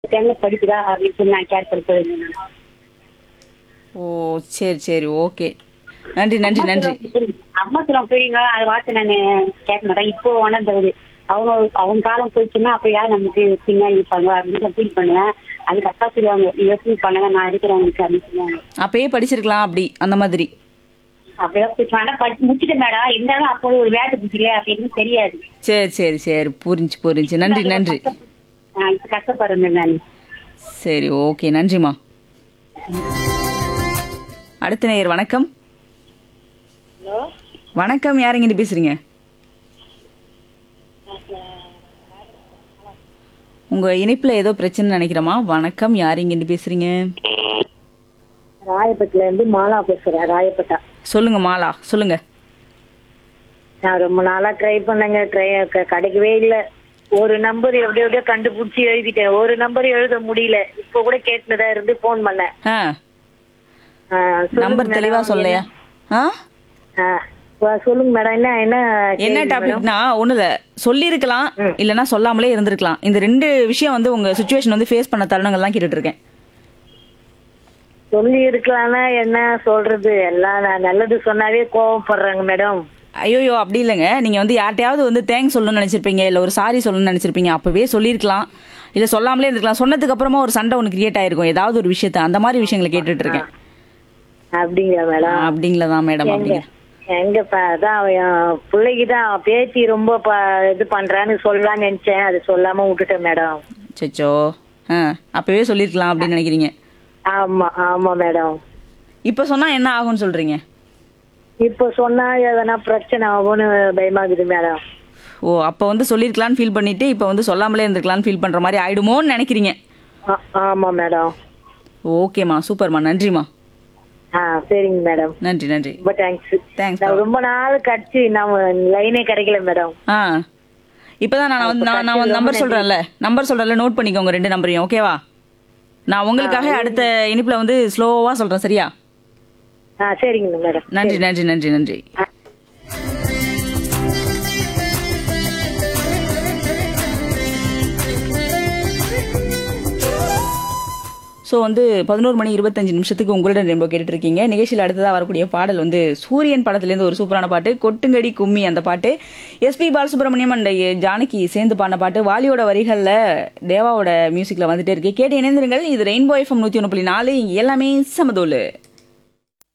டைம்ல படிக்குதா அப்படின்னு சொல்லி நான் கேர் பண்ணி போயிருந்தேன் ஓ சரி சரி ஓகே நன்றி நன்றி நன்றி அம்மா சொல்ல போறீங்க அது வார்த்தை நான் கேட்க மாட்டேன் இப்போ உணர்ந்தது அவங்க அவங்க காலம் போயிடுச்சுன்னா அப்ப யார் நமக்கு பின்னாடி இருப்பாங்க அப்படின்னு ஃபீல் பண்ணுவேன் அதுக்கு அக்கா சொல்லுவாங்க யோசனை பண்ணுங்க நான் இருக்கிறேன் உங்களுக்கு அப்படின்னு சொல்லுவாங்க அப்பயே படிச்சிருக்கலாம் அப்படி அந்த மாதிரி அப்படிதான் போயிட்டு ஆனா படிச்சு முடிச்சுட்டேன் மேடம் இருந்தாலும் அப்போ ஒரு வேலை புரியல அப்படின்னு தெரியாது சரி சரி சரி புரிஞ்சு புரிஞ்சு நன்றி நன்றி நான் இப்ப கஷ்டப்படுறேன் நான் சரி ஓகே நன்றிம்மா அடுத்த நேயர் வணக்கம் ஹலோ வணக்கம் யாருங்க இங்க பேசுறீங்க உங்க இணைப்புல ஏதோ பிரச்சனை நினைக்கிறேமா வணக்கம் யார் இங்க இருந்து பேசுறீங்க ராயப்பட்டில இருந்து மாலா பேசுறேன் ராயப்பட்டா சொல்லுங்க மாலா சொல்லுங்க நான் ரொம்ப நாளா ட்ரை பண்ணேங்க ட்ரை கிடைக்கவே இல்ல ஒரு நம்பர் எப்படி எப்படியோ கண்டுபிடிச்சி எழுதிட்டேன் ஒரு நம்பர் எழுத முடியல இப்போ கூட கேட்டுனதா இருந்து ஃபோன் பண்ணேன் ஆ ஆ, சொல்லுங்க நம்பர் madam. தெளிவா சொல்லையா ஆ ஆ, வா, சொல்லுங்க மேடம் என்ன என்ன என்ன கேள்வி madam? டாபிக்னா ஒண்ணுல சொல்லியிருக்கலாம் இல்லைன்னா சொல்லாமலே இருந்திருக்கலாம் இந்த ரெண்டு விஷயம் வந்து உங்க சுச்சுவேஷன் வந்து ஃபேஸ் பண்ண தருணங்கள்லாம் கேட்டுட்டு இருக்கேன் சொல்லி இருக்கலாம்னா என்ன சொல்றது எல்லாம் நான் நல்லது சொன்னாவே கோவப்படுறாங்க மேடம் ஐயோயோ அப்படி இல்லைங்க நீங்க வந்து யார்ட்டையாவது வந்து தேங்க்ஸ் சொல்லணும்னு நினைச்சிருப்பீங்க இல்ல ஒரு சாரி சொல்லணும்னு நினைச்சிருப்பீங்க அப்பவே சொல்லியிருக்கலாம் இல்ல சொல்லாமலே இருந்திருக்கலாம் சொன்னதுக்கு அப்புறமா ஒரு சண்டை ஒன்று கிரியேட் ஆயிருக்கும் ஏதாவது ஒரு விஷயத்த அந்த மாதிரி விஷயங்களை கேட்டுட்டு இருக்கேன் அப்படிங்களா மேடம் அப்படிங்களதான் மேடம் எங்க அப்படிங்க எங்க ப- அதான் அவ என் பிள்ளைக்கு தான் பேத்தி ரொம்ப ப- இது பண்றான்னு சொல்லலாம்னு நினைச்சேன் அது சொல்லாம விட்டுட்டேன் மேடம் சச்சோ ஆ அப்பவே சொல்லியிருக்கலாம் அப்படின்னு நினைக்கிறீங்க ஆமா ஆமா மேடம் இப்போ சொன்னா என்ன ஆகும்னு சொல்றீங்க இப்போ சொன்னா எதனா பிரச்சனை ஆகும்னு பயமாகுது மேடம் ஓ அப்போ வந்து சொல்லியிருக்கலாம்னு ஃபீல் பண்ணிட்டு இப்போ வந்து சொல்லாமலே இருந்திருக்கலாம்னு ஃபீல் பண்ற மாதிரி ஆயிடுமோன்னு நினைக்கிறீங்க ஆ- ஆமா மேடம் ஓகேம்மா சூப்பர்மா நன்றிம்மா ஆ சரிங்க மேடம் நன்றி நன்றி ரொம்ப தேங்க்ஸ் தேங்க்ஸ் நான் ரொம்ப நாள் கழிச்சு நம்ம லைனே கிடைக்கல மேடம் ஆ இப்போதான் நான் வந்து நான் நான் வந்து நம்பர் சொல்றேன்ல நம்பர் சொல்றேன்ல நோட் பண்ணிக்கோங்க ரெண்டு நம்பரையும் ஓகேவா நான் உங்களுக்காக அடுத்த இனிப்புல வந்து ஸ்லோவா சொல்றேன் சரியா ஆ சரிங்க மேடம் நன்றி நன்றி நன்றி நன்றி ஸோ வந்து பதினோரு மணி இருபத்தஞ்சு நிமிஷத்துக்கு உங்களிடம் ரெம்ப கேட்டுட்டு இருக்கீங்க நிகழ்ச்சியில் அடுத்ததாக வரக்கூடிய பாடல் வந்து சூரியன் படத்துலேருந்து ஒரு சூப்பரான பாட்டு கொட்டுங்கடி கும்மி அந்த பாட்டு எஸ்பி பாலசுப்ரமணியம் அண்ட் ஜானகி சேர்ந்து பாடின பாட்டு வாலியோட வரிகளில் தேவாவோட மியூசிக்கில் வந்துட்டே இருக்கு கேட்டு இணைந்திருங்கள் இது ரெயின்போ எஃப்எம் நூற்றி ஒன்று புள்ளி நாலு இங்கே எல்லாமே சமதோலு